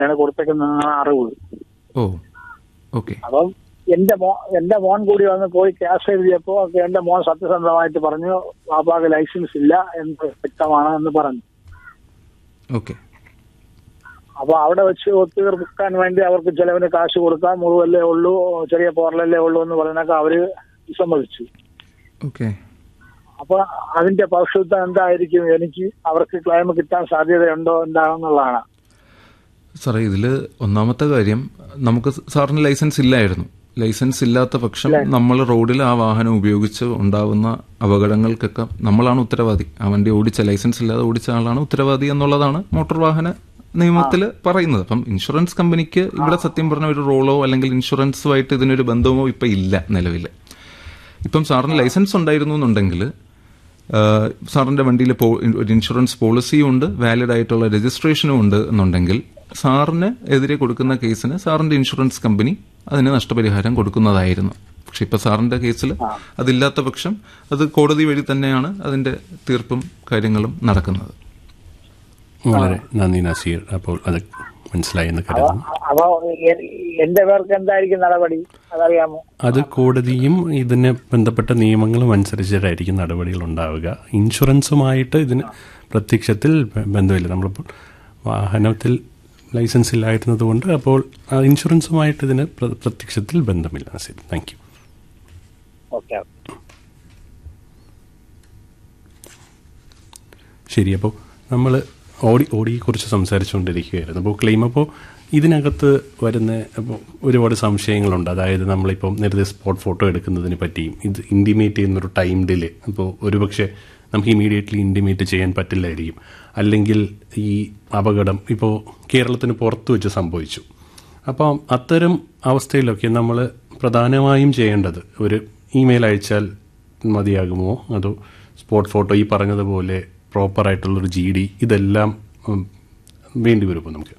ആണ് കൊടുത്തേക്കുന്നതാണ് അറിവ് ഓ ഓക്കെ അപ്പം എന്റെ മോ എന്റെ മോൻ കൂടി വന്ന് പോയി ക്യാഷ് എഴുതിയപ്പോ ഒക്കെ എന്റെ മോൻ സത്യസന്ധമായിട്ട് പറഞ്ഞു പാപ്പാക്ക് ലൈസൻസ് ഇല്ല എന്ന് വ്യക്തമാണ് എന്ന് പറഞ്ഞു ഓക്കെ അപ്പൊ അവിടെ വെച്ച് ഒത്തുതീർക്കാൻ വേണ്ടി അവർക്ക് ചെലവിന് കാശ് കൊടുക്കാം മുറിവല്ലേ ഉള്ളൂ ചെറിയ പോറലല്ലേ ഉള്ളൂ എന്ന് പറഞ്ഞൊക്കെ അവര് വിസമ്മതിച്ചു ഓക്കെ അപ്പൊ അതിന്റെ ഭവിഷ്യത്ത് എന്തായിരിക്കും എനിക്ക് അവർക്ക് ക്ലെയിം കിട്ടാൻ സാധ്യതയുണ്ടോ എന്താണെന്നുള്ളതാണ് സാറേ ഇതിൽ ഒന്നാമത്തെ കാര്യം നമുക്ക് സാറിന് ലൈസൻസ് ഇല്ലായിരുന്നു ലൈസൻസ് ഇല്ലാത്ത പക്ഷം നമ്മൾ റോഡിൽ ആ വാഹനം ഉപയോഗിച്ച് ഉണ്ടാവുന്ന അപകടങ്ങൾക്കൊക്കെ നമ്മളാണ് ഉത്തരവാദി ആ വണ്ടി ഓടിച്ച ലൈസൻസ് ഇല്ലാതെ ഓടിച്ച ആളാണ് ഉത്തരവാദി എന്നുള്ളതാണ് മോട്ടോർ വാഹന നിയമത്തിൽ പറയുന്നത് അപ്പം ഇൻഷുറൻസ് കമ്പനിക്ക് ഇവിടെ സത്യം പറഞ്ഞ ഒരു റോളോ അല്ലെങ്കിൽ ഇൻഷുറൻസുമായിട്ട് ഇതിനൊരു ബന്ധമോ ഇപ്പം ഇല്ല നിലവിൽ ഇപ്പം സാറിന് ലൈസൻസ് ഉണ്ടായിരുന്നു എന്നുണ്ടെങ്കിൽ ആഹ് സാറിന്റെ വണ്ടിയിൽ പോ- ഒരു ഇൻഷുറൻസ് പോളിസിയും ഉണ്ട് വാലിഡ് ആയിട്ടുള്ള രജിസ്ട്രേഷനും ഉണ്ട് എന്നുണ്ടെങ്കിൽ സാറിന് എതിരെ കൊടുക്കുന്ന കേസിന് സാറിന്റെ ഇൻഷുറൻസ് കമ്പനി അതിന് നഷ്ടപരിഹാരം കൊടുക്കുന്നതായിരുന്നു പക്ഷെ ഇപ്പൊ സാറിന്റെ കേസിൽ അതില്ലാത്ത പക്ഷം അത് കോടതി വഴി തന്നെയാണ് അതിന്റെ തീർപ്പും കാര്യങ്ങളും നടക്കുന്നത് വളരെ നന്ദി നസീർ അപ്പോൾ അത് മനസ്സിലായി എന്ന് കരുതുന്നു അപ്പൊ എ- എന്റെ പേർക്ക് എന്തായിരിക്കും നടപടി അതറിയാമോ അത് കോടതിയും ഇതിന് ബന്ധപ്പെട്ട നിയമങ്ങളും അനുസരിച്ചിട്ടായിരിക്കും നടപടികൾ ഉണ്ടാവുക ഇൻഷുറൻസുമായിട്ട് ഇതിന് പ്രത്യക്ഷത്തിൽ ബ- ബന്ധമില്ല നമ്മളിപ്പോൾ വാഹനത്തിൽ ലൈസൻസ് ഇല്ലായിരുന്നത് കൊണ്ട് അപ്പോൾ ആ ഇൻഷുറൻസുമായിട്ട് ഇതിന് പ്ര- പ്രത്യക്ഷത്തിൽ ബന്ധമില്ല നസീർ താങ്ക് യു ഓക്കെ ശരി അപ്പോൾ നമ്മൾ ഓടി ഓടിയെക്കുറിച്ച് സംസാരിച്ചുകൊണ്ടിരിക്കുകയായിരുന്നു അപ്പോൾ ക്ലെയിം അപ്പോൾ ഇതിനകത്ത് വരുന്ന അപ്പോൾ ഒരുപാട് സംശയങ്ങളുണ്ട് അതായത് നമ്മളിപ്പം നേരത്തെ സ്പോട്ട് ഫോട്ടോ എടുക്കുന്നതിനെ പറ്റിയും ഇത് ഇൻറ്റിമേറ്റ് ചെയ്യുന്നൊരു ടൈം ഡിലേ അപ്പോൾ ഒരുപക്ഷെ നമുക്ക് ഇമീഡിയറ്റ്ലി ഇൻറ്റിമേറ്റ് ചെയ്യാൻ പറ്റില്ലായിരിക്കും അല്ലെങ്കിൽ ഈ അപകടം ഇപ്പോൾ കേരളത്തിന് പുറത്ത് വെച്ച് സംഭവിച്ചു അപ്പം അത്തരം അവസ്ഥയിലൊക്കെ നമ്മൾ പ്രധാനമായും ചെയ്യേണ്ടത് ഒരു ഇമെയിൽ അയച്ചാൽ മതിയാകുമോ അതോ സ്പോട്ട് ഫോട്ടോ ഈ പറഞ്ഞതുപോലെ പ്രോപ്പറായിട്ടുള്ളൊരു ജി ഡി ഇതെല്ലാം ഉം, വേണ്ടി വരുമോ നമുക്ക്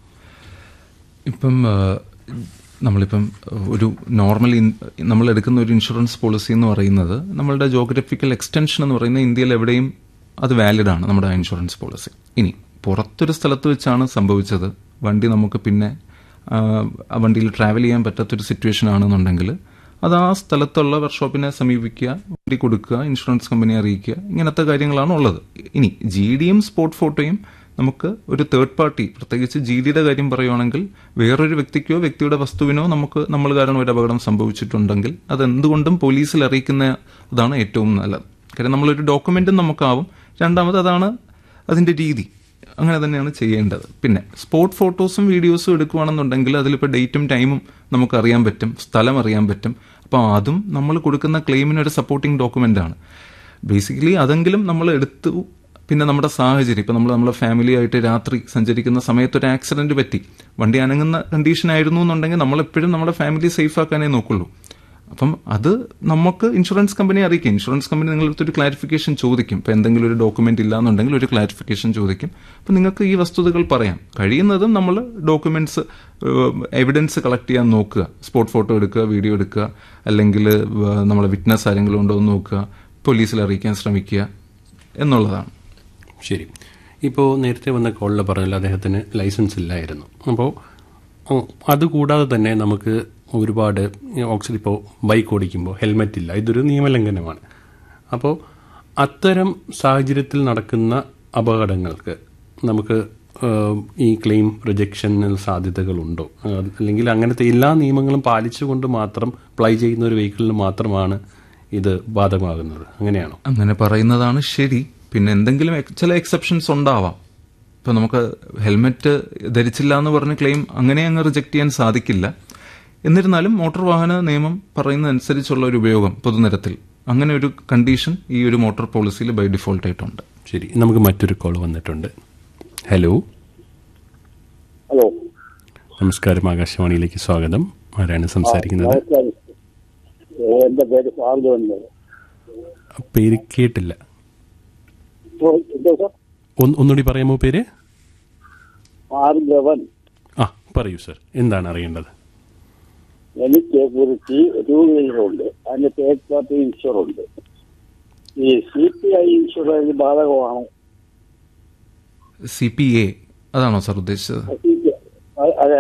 ഇപ്പം ആ, നമ്മളിപ്പം ഒരു നോർമൽ ഇൻ- നമ്മൾ എടുക്കുന്ന ഒരു ഇൻഷുറൻസ് പോളിസി എന്ന് പറയുന്നത് നമ്മളുടെ ജോഗ്രഫിക്കൽ എക്സ്റ്റൻഷൻ എന്ന് പറയുന്നത് ഇന്ത്യയിൽ എവിടെയും അത് വാലിഡ് ആണ് നമ്മുടെ ആ ഇൻഷുറൻസ് പോളിസി ഇനി പുറത്തൊരു സ്ഥലത്ത് വെച്ചാണ് സംഭവിച്ചത് വണ്ടി നമുക്ക് പിന്നെ ആ, ആ വണ്ടിയിൽ ട്രാവൽ ചെയ്യാൻ പറ്റാത്തൊരു സിറ്റുവേഷൻ ആണെന്നുണ്ടെങ്കിൽ അത് ആ സ്ഥലത്തുള്ള വർക്ക്ഷോപ്പിനെ സമീപിക്കുക വണ്ടി കൊടുക്കുക ഇൻഷുറൻസ് കമ്പനിയെ അറിയിക്കുക ഇങ്ങനത്തെ കാര്യങ്ങളാണ് ഉള്ളത് ഇനി ജി ഡിയും സ്പോട്ട് ഫോട്ടോയും നമുക്ക് ഒരു തേർഡ് പാർട്ടി പ്രത്യേകിച്ച് ജി ഡിയുടെ കാര്യം പറയുവാണെങ്കിൽ വേറൊരു വ്യക്തിക്കോ വ്യക്തിയുടെ വസ്തുവിനോ നമുക്ക് നമ്മൾ കാരണം ഒരു അപകടം സംഭവിച്ചിട്ടുണ്ടെങ്കിൽ അത് എന്തുകൊണ്ടും പോലീസിൽ അറിയിക്കുന്ന അതാണ് ഏറ്റവും നല്ലത് കാര്യം നമ്മളൊരു ഡോക്യുമെന്റും നമുക്കാവും രണ്ടാമത് അതാണ് അതിന്റെ രീതി അങ്ങനെ തന്നെയാണ് ചെയ്യേണ്ടത് പിന്നെ സ്പോട്ട് ഫോട്ടോസും വീഡിയോസും എടുക്കുകയാണെന്നുണ്ടെങ്കിൽ അതിലിപ്പോൾ ഡേറ്റും ടൈമും നമുക്ക് അറിയാൻ പറ്റും സ്ഥലം അറിയാൻ പറ്റും അപ്പോൾ അതും നമ്മൾ കൊടുക്കുന്ന ക്ലെയിമിന് ഒരു സപ്പോർട്ടിംഗ് ഡോക്യുമെന്റ് ആണ് ബേസിക്കലി അതെങ്കിലും നമ്മൾ എടുത്തു പിന്നെ നമ്മുടെ സാഹചര്യം ഇപ്പം നമ്മൾ നമ്മുടെ ഫാമിലി ആയിട്ട് രാത്രി സഞ്ചരിക്കുന്ന സമയത്ത് ഒരു ആക്സിഡന്റ് പറ്റി വണ്ടി അനങ്ങുന്ന കണ്ടീഷൻ ആയിരുന്നു എന്നുണ്ടെങ്കിൽ നമ്മൾ എപ്പോഴും നമ്മുടെ ഫാമിലി സേഫ് ആക്കാനേ നോക്കുള്ളൂ അപ്പം അത് നമുക്ക് ഇൻഷുറൻസ് കമ്പനിയെ അറിയിക്കും ഇൻഷുറൻസ് കമ്പനി നിങ്ങളടുത്ത് ഒരു ക്ലാരിഫിക്കേഷൻ ചോദിക്കും ഇപ്പം എന്തെങ്കിലും ഒരു ഡോക്യുമെന്റ് ഇല്ല എന്നുണ്ടെങ്കിൽ ഒരു ക്ലാരിഫിക്കേഷൻ ചോദിക്കും അപ്പം നിങ്ങൾക്ക് ഈ വസ്തുതകൾ പറയാം കഴിയുന്നതും നമ്മൾ ഡോക്യുമെന്റ്സ് എവിഡൻസ് കളക്ട് ചെയ്യാൻ നോക്കുക സ്പോട്ട് ഫോട്ടോ എടുക്കുക വീഡിയോ എടുക്കുക അല്ലെങ്കിൽ നമ്മളെ വിറ്റ്നസ് ആരെങ്കിലും ഉണ്ടോ എന്ന് നോക്കുക പോലീസിൽ അറിയിക്കാൻ ശ്രമിക്കുക എന്നുള്ളതാണ് ശരി ഇപ്പോൾ നേരത്തെ വന്ന കോളിൽ പറഞ്ഞല്ലോ അദ്ദേഹത്തിന് ലൈസൻസ് ഇല്ലായിരുന്നു അപ്പോൾ ഉം, അതുകൂടാതെ തന്നെ നമുക്ക് ഒരുപാട് ഓക്സിജൻ ഇപ്പോൾ ബൈക്ക് ഓടിക്കുമ്പോൾ ഹെൽമെറ്റ് ഇല്ല ഇതൊരു നിയമലംഘനമാണ് അപ്പോൾ അത്തരം സാഹചര്യത്തിൽ നടക്കുന്ന അപകടങ്ങൾക്ക് നമുക്ക് ഏഹ്, ഈ ക്ലെയിം റിജക്ഷനിൽ സാധ്യതകളുണ്ടോ ഏഹ്, അല്ലെങ്കിൽ അങ്ങനത്തെ എല്ലാ നിയമങ്ങളും പാലിച്ചുകൊണ്ട് മാത്രം അപ്ലൈ ചെയ്യുന്ന ഒരു വെഹിക്കിളിന് മാത്രമാണ് ഇത് ബാധകമാകുന്നത് അങ്ങനെയാണോ അങ്ങനെ പറയുന്നതാണ് ശരി പിന്നെ എന്തെങ്കിലും എക്- ചില എക്സെപ്ഷൻസ് ഉണ്ടാവാം ഇപ്പൊ നമുക്ക് ഹെൽമെറ്റ് ധരിച്ചില്ല എന്ന് പറഞ്ഞ് ക്ലെയിം അങ്ങനെ അങ്ങ് റിജക്ട് ചെയ്യാൻ സാധിക്കില്ല എന്നിരുന്നാലും മോട്ടോർ വാഹന നിയമം പറയുന്നതനുസരിച്ചുള്ള ഒരു ഉപയോഗം പൊതുനിരത്തിൽ അങ്ങനെ ഒരു കണ്ടീഷൻ ഈ ഒരു മോട്ടോർ പോളിസിയിൽ ബൈ ഡിഫോൾട്ട് ആയിട്ടുണ്ട് ശരി നമുക്ക് മറ്റൊരു കോൾ വന്നിട്ടുണ്ട് ഹലോ ഹലോ നമസ്കാരം ആകാശവാണിയിലേക്ക് സ്വാഗതം ആരാണ് സംസാരിക്കുന്നത് എന്റെ പേര് ഫാർജോൻ പേര് കേട്ടില്ല എന്തോ സാർ ഒന്ന് ഒന്നുകൂടി പറയാമോ പേര് ഭാർഗവൻ ആ പറയൂ സർ എന്താണ് അറിയേണ്ടത് എനിക്ക് ഒരു ടൂ വീലറുണ്ട് അതിന്റെ തേർഡ് പാർട്ടി ഇൻഷുർ ഉണ്ട് ഈ സി പി ഐ ഇൻഷുറൻസ് ബാധകമാണോ സി പി എ അതാണോ സാർ ഉദ്ദേശിച്ചത് സി പി അതെ